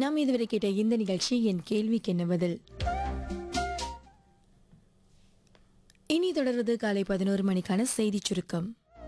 நாம் இதுவரை கேட்ட இந்த நிகழ்ச்சி என் கேள்விக்கு என்ன பதில் இனி தொடர்வது காலை பதினோரு மணிக்கான செய்தி சுருக்கம்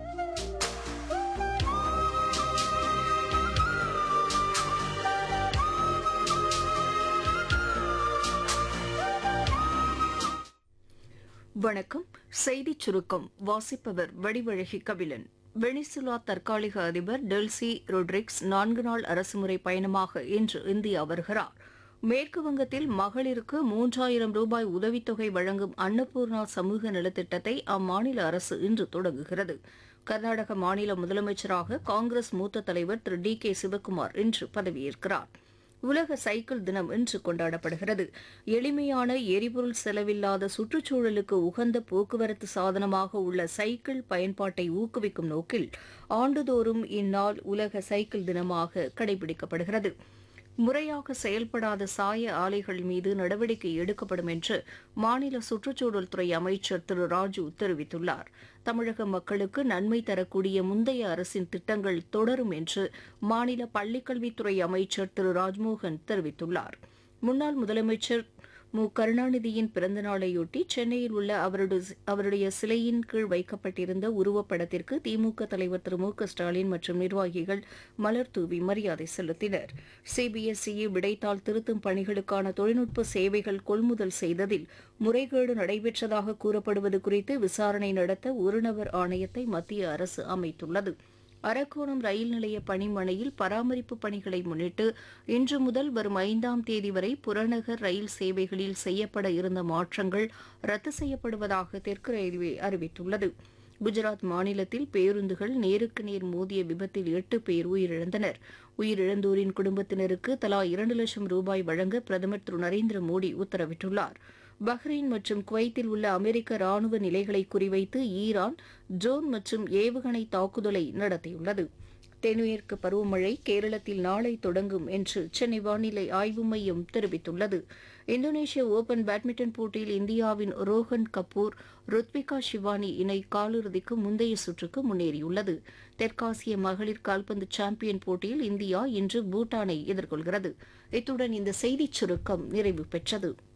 வணக்கம் செய்திச் சுருக்கம் வாசிப்பவர் வடிவழகி கபிலன் வெனிசுலா தற்காலிக அதிபர் டெல்சி ரொட்ரிக்ஸ் நான்கு நாள் அரசுமுறை பயணமாக இன்று இந்தியா வருகிறார் மேற்கு வங்கத்தில் மகளிருக்கு மூன்றாயிரம் ரூபாய் உதவித்தொகை வழங்கும் அன்னபூர்ணா சமூக நலத்திட்டத்தை அம்மாநில அரசு இன்று தொடங்குகிறது கர்நாடக மாநில முதலமைச்சராக காங்கிரஸ் மூத்த தலைவர் திரு டி கே சிவக்குமார் இன்று பதவியேற்கிறார் உலக சைக்கிள் தினம் இன்று கொண்டாடப்படுகிறது எளிமையான எரிபொருள் செலவில்லாத சுற்றுச்சூழலுக்கு உகந்த போக்குவரத்து சாதனமாக உள்ள சைக்கிள் பயன்பாட்டை ஊக்குவிக்கும் நோக்கில் ஆண்டுதோறும் இந்நாள் உலக சைக்கிள் தினமாக கடைபிடிக்கப்படுகிறது முறையாக செயல்படாத சாய ஆலைகள் மீது நடவடிக்கை எடுக்கப்படும் என்று மாநில சுற்றுச்சூழல் துறை அமைச்சர் திரு ராஜு தெரிவித்துள்ளார் தமிழக மக்களுக்கு நன்மை தரக்கூடிய முந்தைய அரசின் திட்டங்கள் தொடரும் என்று மாநில பள்ளிக்கல்வித்துறை அமைச்சர் திரு ராஜ்மோகன் தெரிவித்துள்ளார் முன்னாள் முதலமைச்சர் மு கருணாநிதியின் பிறந்த நாளையொட்டி சென்னையில் உள்ள அவருடைய அவருடைய சிலையின் கீழ் வைக்கப்பட்டிருந்த உருவப்படத்திற்கு திமுக தலைவர் திரு மு க ஸ்டாலின் மற்றும் நிர்வாகிகள் மலர் தூவி மரியாதை செலுத்தினர் சிபிஎஸ்இ விடைத்தாள் திருத்தும் பணிகளுக்கான தொழில்நுட்ப சேவைகள் கொள்முதல் செய்ததில் முறைகேடு நடைபெற்றதாக கூறப்படுவது குறித்து விசாரணை நடத்த ஒருநபர் ஆணையத்தை மத்திய அரசு அமைத்துள்ளது அரக்கோணம் ரயில் நிலைய பணிமனையில் பராமரிப்பு பணிகளை முன்னிட்டு இன்று முதல் வரும் ஐந்தாம் தேதி வரை புறநகர் ரயில் சேவைகளில் செய்யப்பட இருந்த மாற்றங்கள் ரத்து செய்யப்படுவதாக தெற்கு ரயில்வே அறிவித்துள்ளது குஜராத் மாநிலத்தில் பேருந்துகள் நேருக்கு நேர் மோதிய விபத்தில் எட்டு பேர் உயிரிழந்தனர் உயிரிழந்தோரின் குடும்பத்தினருக்கு தலா இரண்டு லட்சம் ரூபாய் வழங்க பிரதமர் திரு நரேந்திர மோடி உத்தரவிட்டுள்ளார் பஹ்ரைன் மற்றும் குவைத்தில் உள்ள அமெரிக்க ராணுவ நிலைகளை குறிவைத்து ஈரான் ட்ரோன் மற்றும் ஏவுகணை தாக்குதலை நடத்தியுள்ளது தென்மேற்கு பருவமழை கேரளத்தில் நாளை தொடங்கும் என்று சென்னை வானிலை ஆய்வு மையம் தெரிவித்துள்ளது இந்தோனேஷிய ஓபன் பேட்மிண்டன் போட்டியில் இந்தியாவின் ரோஹன் கபூர் ருத்விகா சிவானி இணை காலிறுதிக்கு முந்தைய சுற்றுக்கு முன்னேறியுள்ளது தெற்காசிய மகளிர் கால்பந்து சாம்பியன் போட்டியில் இந்தியா இன்று பூட்டானை எதிர்கொள்கிறது இத்துடன் இந்த செய்திச் சுருக்கம் நிறைவு பெற்றது